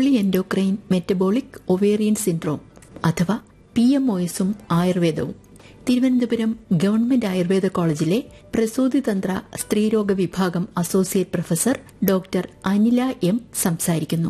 poly endocrine metabolic ovarian syndrome അഥവാ P M O എസും ആയുർവേദവും തിരുവനന്തപുരം ഗവൺമെന്റ് ആയുർവേദ കോളേജിലെ പ്രസൂതിതന്ത്ര സ്ത്രീരോഗ വിഭാഗം associate professor doctor Anila M സംസാരിക്കുന്നു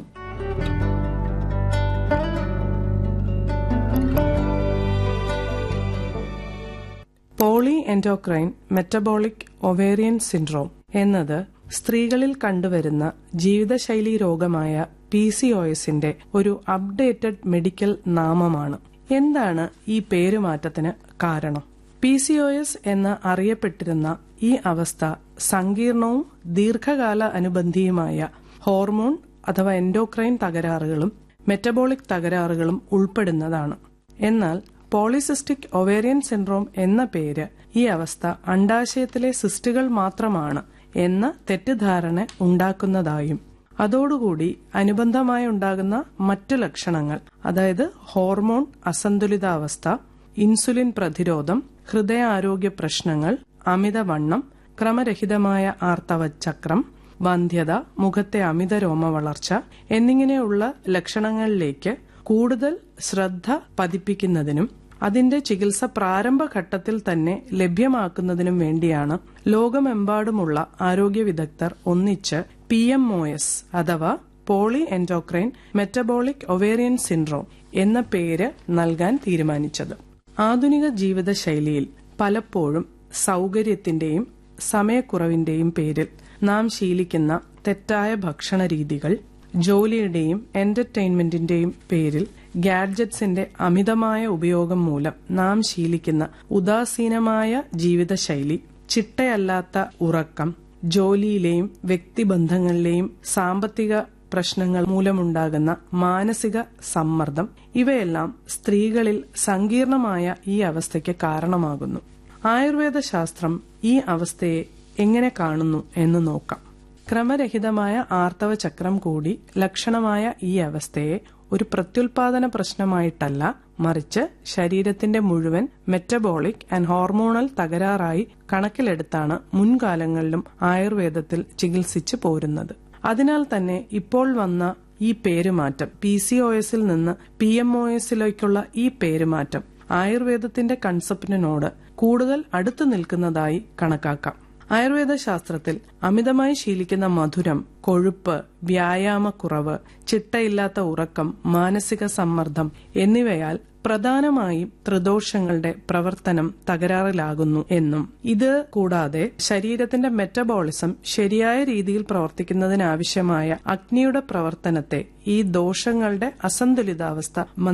poly endocrine metabolic ovarian syndrome എന്നത് സ്ത്രീകളിൽ കണ്ടുവരുന്ന ജീവിതശൈലി രോഗമായ പി സി ഒ എസിന്റെ ഒരു അപ്ഡേറ്റഡ് മെഡിക്കൽ നാമമാണ് എന്താണ് ഈ പേരുമാറ്റത്തിന് കാരണം പി സി ഒ എസ് എന്ന് അറിയപ്പെട്ടിരുന്ന ഈ അവസ്ഥ സങ്കീർണവും ദീർഘകാല അനുബന്ധിയുമായ ഹോർമോൺ അഥവാ എൻഡോക്രൈൻ തകരാറുകളും മെറ്റബോളിക് തകരാറുകളും ഉൾപ്പെടുന്നതാണ് എന്നാൽ പോളിസിസ്റ്റിക് ഒവേറിയൻ സിൻഡ്രോം എന്ന പേര് ഈ അവസ്ഥ അണ്ടാശയത്തിലെ സിസ്റ്റുകൾ മാത്രമാണ് എന്ന തെറ്റിദ്ധാരണ ഉണ്ടാക്കുന്നതായും അതോടുകൂടി അനുബന്ധമായി ഉണ്ടാകുന്ന മറ്റു ലക്ഷണങ്ങൾ അതായത് ഹോർമോൺ അസന്തുലിതാവസ്ഥ ഇൻസുലിൻ പ്രതിരോധം ഹൃദയാരോഗ്യ പ്രശ്നങ്ങൾ അമിതവണ്ണം ക്രമരഹിതമായ ആർത്തവചക്രം വന്ധ്യത മുഖത്തെ അമിത രോമ വളർച്ച എന്നിങ്ങനെയുള്ള ലക്ഷണങ്ങളിലേക്ക് കൂടുതൽ ശ്രദ്ധ പതിപ്പിക്കുന്നതിനും അതിന്റെ ചികിത്സ പ്രാരംഭഘട്ടത്തിൽ തന്നെ ലഭ്യമാക്കുന്നതിനും വേണ്ടിയാണ് ലോകമെമ്പാടുമുള്ള ആരോഗ്യ വിദഗ്ധർ ഒന്നിച്ച് പി എം ഒ എസ് അഥവാ poly endocrine metabolic ovarian syndrome എന്ന പേര് നൽകാൻ തീരുമാനിച്ചത് ആധുനിക ജീവിതശൈലിയിൽ പലപ്പോഴും സൗകര്യത്തിന്റെയും സമയക്കുറവിന്റെയും പേരിൽ നാം ശീലിക്കുന്ന തെറ്റായ ഭക്ഷണ രീതികൾ ജോലിയുടെയും എന്റർടൈൻമെന്റിന്റെയും പേരിൽ ഗാഡ്ജറ്റ്സിന്റെ അമിതമായ ഉപയോഗം മൂലം നാം ശീലിക്കുന്ന ഉദാസീനമായ ജീവിതശൈലി ചിട്ടയല്ലാത്ത ഉറക്കം ജോലിയിലെയും വ്യക്തിബന്ധങ്ങളിലെയും സാമ്പത്തിക പ്രശ്നങ്ങൾ മൂലമുണ്ടാകുന്ന മാനസിക സമ്മർദ്ദം ഇവയെല്ലാം സ്ത്രീകളിൽ സങ്കീർണമായ ഈ അവസ്ഥയ്ക്ക് കാരണമാകുന്നു ആയുർവേദ ശാസ്ത്രം ഈ അവസ്ഥയെ എങ്ങനെ കാണുന്നു എന്ന് നോക്കാം ക്രമരഹിതമായ ആർത്തവ ചക്രം കൂടി ലക്ഷണമായ ഈ അവസ്ഥയെ ഒരു പ്രത്യുൽപാദന പ്രശ്നമായിട്ടല്ല മറിച്ച് ശരീരത്തിന്റെ മുഴുവൻ മെറ്റബോളിക് ആൻഡ് ഹോർമോണൽ തകരാറായി കണക്കിലെടുത്താണ് മുൻകാലങ്ങളിലും ആയുർവേദത്തിൽ ചികിത്സിച്ചു പോരുന്നത് അതിനാൽ തന്നെ ഇപ്പോൾ വന്ന ഈ പേരുമാറ്റം പി സി ഒ എസിൽ നിന്ന് പി എം ഒ എസിലേക്കുള്ള ഈ പേരുമാറ്റം ആയുർവേദത്തിന്റെ കൺസെപ്റ്റിനോട് കൂടുതൽ അടുത്തു നിൽക്കുന്നതായി കണക്കാക്കാം ആയുർവേദ ശാസ്ത്രത്തിൽ അമിതമായി ശീലിക്കുന്ന മധുരം കൊഴുപ്പ് വ്യായാമക്കുറവ് ചിട്ടയില്ലാത്ത ഉറക്കം മാനസിക സമ്മർദ്ദം എന്നിവയാൽ പ്രധാനമായും ത്രിദോഷങ്ങളുടെ പ്രവർത്തനം തകരാറിലാകുന്നു എന്നും ഇത് കൂടാതെ ശരീരത്തിന്റെ മെറ്റബോളിസം ശരിയായ രീതിയിൽ പ്രവർത്തിക്കുന്നതിനാവശ്യമായ അഗ്നിയുടെ പ്രവർത്തനത്തെ ഈ ദോഷങ്ങളുടെ അസന്തുലിതാവസ്ഥ